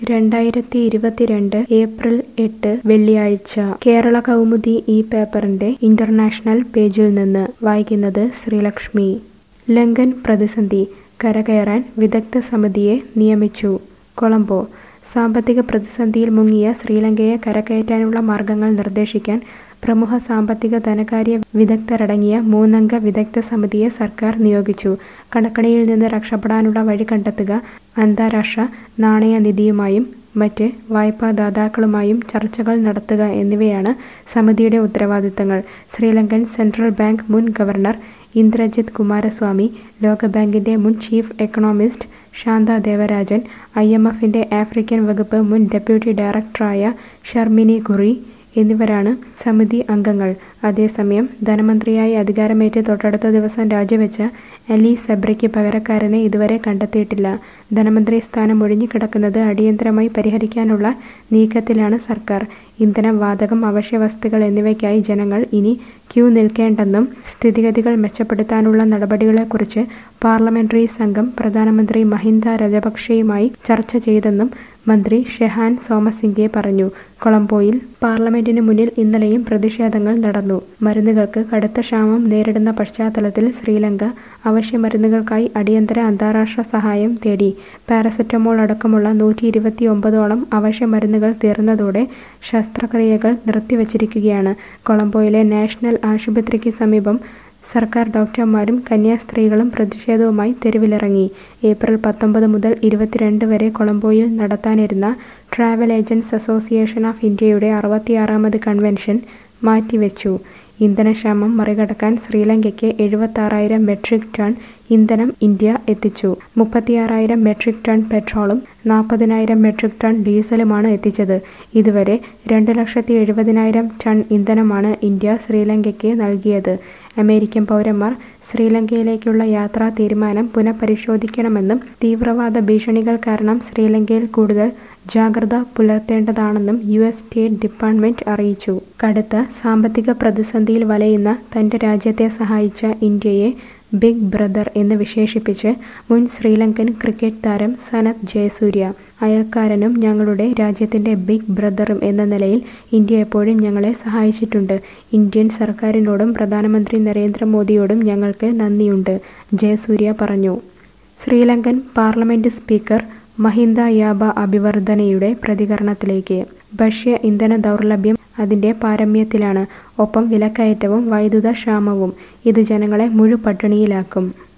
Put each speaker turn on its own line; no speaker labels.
രണ്ടായിരത്തി ഇരുപത്തിരണ്ട് ഏപ്രിൽ എട്ട് വെള്ളിയാഴ്ച കേരള കൗമുദി ഈ പേപ്പറിന്റെ ഇന്റർനാഷണൽ പേജിൽ നിന്ന് വായിക്കുന്നത് ശ്രീലക്ഷ്മി ലങ്കൻ പ്രതിസന്ധി കരകയറാൻ വിദഗ്ധ സമിതിയെ നിയമിച്ചു കൊളംബോ സാമ്പത്തിക പ്രതിസന്ധിയിൽ മുങ്ങിയ ശ്രീലങ്കയെ കരകയറ്റാനുള്ള മാർഗങ്ങൾ നിർദ്ദേശിക്കാൻ പ്രമുഖ സാമ്പത്തിക ധനകാര്യ വിദഗ്ധരടങ്ങിയ മൂന്നംഗ വിദഗ്ധ സമിതിയെ സർക്കാർ നിയോഗിച്ചു കടക്കണിയിൽ നിന്ന് രക്ഷപ്പെടാനുള്ള വഴി കണ്ടെത്തുക അന്താരാഷ്ട്ര നാണയനിധിയുമായും മറ്റ് വായ്പാദാതാക്കളുമായും ചർച്ചകൾ നടത്തുക എന്നിവയാണ് സമിതിയുടെ ഉത്തരവാദിത്തങ്ങൾ ശ്രീലങ്കൻ സെൻട്രൽ ബാങ്ക് മുൻ ഗവർണർ ഇന്ദ്രജിത് കുമാരസ്വാമി ലോകബാങ്കിന്റെ മുൻ chief economist Shanta Devarajan I M എഫിന്റെ ആഫ്രിക്കൻ വകുപ്പ് മുൻ ഡെപ്യൂട്ടി ഡയറക്ടറായ ഷർമിനി ഖുറി എന്നിവരാണ് സമിതി അംഗങ്ങൾ അതേസമയം ധനമന്ത്രിയായി അധികാരമേറ്റ് തൊട്ടടുത്ത ദിവസം രാജിവെച്ച അലി സെബ്രയ്ക്ക് പകരക്കാരനെ ഇതുവരെ കണ്ടെത്തിയിട്ടില്ല ധനമന്ത്രി സ്ഥാനം ഒഴിഞ്ഞുകിടക്കുന്നത് അടിയന്തരമായി പരിഹരിക്കാനുള്ള നീക്കത്തിലാണ് സർക്കാർ ഇന്ധനം വാതകം അവശ്യവസ്തുക്കൾ എന്നിവയ്ക്കായി ജനങ്ങൾ ഇനി ക്യൂ നിൽക്കേണ്ടെന്നും സ്ഥിതിഗതികൾ മെച്ചപ്പെടുത്താനുള്ള നടപടികളെക്കുറിച്ച് പാർലമെന്ററി സംഘം പ്രധാനമന്ത്രി മഹിന്ദ രജപക്ഷെയുമായി ചർച്ച ചെയ്തെന്നും മന്ത്രി ഷെഹാൻ സോമസിംഗെ പറഞ്ഞു കൊളംബോയിൽ പാർലമെന്റിന് മുന്നിൽ ഇന്നലെയും പ്രതിഷേധങ്ങൾ നടന്നു മരുന്നുകൾക്ക് കടുത്ത ക്ഷാമം നേരിടുന്ന പശ്ചാത്തലത്തിൽ ശ്രീലങ്ക അവശ്യ മരുന്നുകൾക്കായി അടിയന്തര അന്താരാഷ്ട്ര സഹായം തേടി പാരസെറ്റമോൾ അടക്കമുള്ള നൂറ്റി ഇരുപത്തി ഒമ്പതോളം അവശ്യ മരുന്നുകൾ തീർന്നതോടെ ശസ്ത്രക്രിയകൾ നിർത്തിവച്ചിരിക്കുകയാണ് കൊളംബോയിലെ നാഷണൽ ആശുപത്രിക്ക് സമീപം സർക്കാർ ഡോക്ടർമാരും കന്യാസ്ത്രീകളും പ്രതിഷേധവുമായി തെരുവിലിറങ്ങി ഏപ്രിൽ പത്തൊമ്പത് മുതൽ ഇരുപത്തിരണ്ട് വരെ കൊളംബോയിൽ നടത്താനിരുന്ന ട്രാവൽ ഏജന്റ്സ് അസോസിയേഷൻ ഓഫ് ഇന്ത്യയുടെ അറുപത്തിയാറാമത് കൺവെൻഷൻ മാറ്റിവെച്ചു ഇന്ധനക്ഷാമം മറികടക്കാൻ ശ്രീലങ്കയ്ക്ക് എഴുപത്താറായിരം മെട്രിക് ടൺ ഇന്ധനം ഇന്ത്യ എത്തിച്ചു മുപ്പത്തിയാറായിരം മെട്രിക് ടൺ പെട്രോളും നാൽപ്പതിനായിരം മെട്രിക് ടൺ ഡീസലുമാണ് എത്തിച്ചത് ഇതുവരെ രണ്ട് ലക്ഷത്തി എഴുപതിനായിരം ടൺ ഇന്ധനമാണ് ഇന്ത്യ ശ്രീലങ്കയ്ക്ക് നൽകിയത് അമേരിക്കൻ പൗരന്മാർ ശ്രീലങ്കയിലേക്കുള്ള യാത്രാ തീരുമാനം പുനഃപരിശോധിക്കണമെന്നും തീവ്രവാദ ഭീഷണികൾ കാരണം ശ്രീലങ്കയിൽ കൂടുതൽ ജാഗ്രത പുലർത്തേണ്ടതാണെന്നും യു എസ് സ്റ്റേറ്റ് ഡിപ്പാർട്ട്മെന്റ് അറിയിച്ചു കടുത്ത സാമ്പത്തിക പ്രതിസന്ധിയിൽ വലയുന്ന തന്റെ രാജ്യത്തെ സഹായിച്ച ഇന്ത്യയെ ബിഗ് ബ്രദർ എന്ന് വിശേഷിപ്പിച്ച് മുൻ ശ്രീലങ്കൻ ക്രിക്കറ്റ് താരം സനത് ജയസൂര്യ അയൽക്കാരനും ഞങ്ങളുടെ രാജ്യത്തിന്റെ ബിഗ് ബ്രദറും എന്ന നിലയിൽ ഇന്ത്യ എപ്പോഴും ഞങ്ങളെ സഹായിച്ചിട്ടുണ്ട് ഇന്ത്യൻ സർക്കാരിനോടും പ്രധാനമന്ത്രി നരേന്ദ്രമോദിയോടും ഞങ്ങൾക്ക് നന്ദിയുണ്ട് ജയസൂര്യ പറഞ്ഞു ശ്രീലങ്കൻ പാർലമെന്റ് സ്പീക്കർ മഹിന്ദ യാബ അഭിവർദ്ധനയുടെ പ്രതികരണത്തിലേക്ക് ഭക്ഷ്യ ഇന്ധന ദൗർലഭ്യം അതിന്റെ പാരമ്യത്തിലാണ് ഒപ്പം വിലക്കയറ്റവും വൈദ്യുത ക്ഷാമവും ഇത് ജനങ്ങളെ മുഴുപട്ടിണിയിലാക്കും